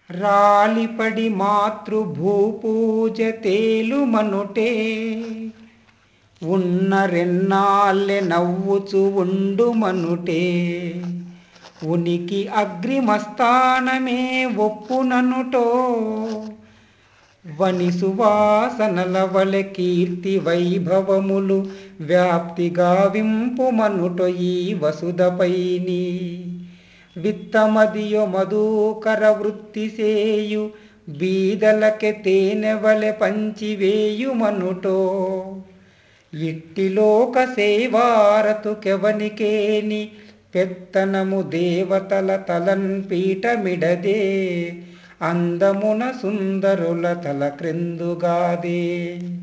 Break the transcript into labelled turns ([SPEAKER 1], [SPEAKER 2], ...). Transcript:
[SPEAKER 1] రాలిపడి మాతృభూపూజ తేలుమనుటే ఉన్న రెన్నాళ్ళె నవ్వుచు ఉండుమనుటే ఉనికి అగ్రిమస్థానమే ఒప్పుననుటో వని సువాసనల వలె కీర్తి వైభవములు వ్యాప్తిగా వింపుమనుట ఈ వసుధపైని విత్తమదియో మధుకర వృత్తి సేయు బీదలకె తేనెవలె పంచివేయుమనుటో ఇట్టిలోక సేవారతుకెవనికేని పెత్తనము దేవతల తలన్ పీఠమిడదే అందమున సుందరుల తల క్రిందుగాదే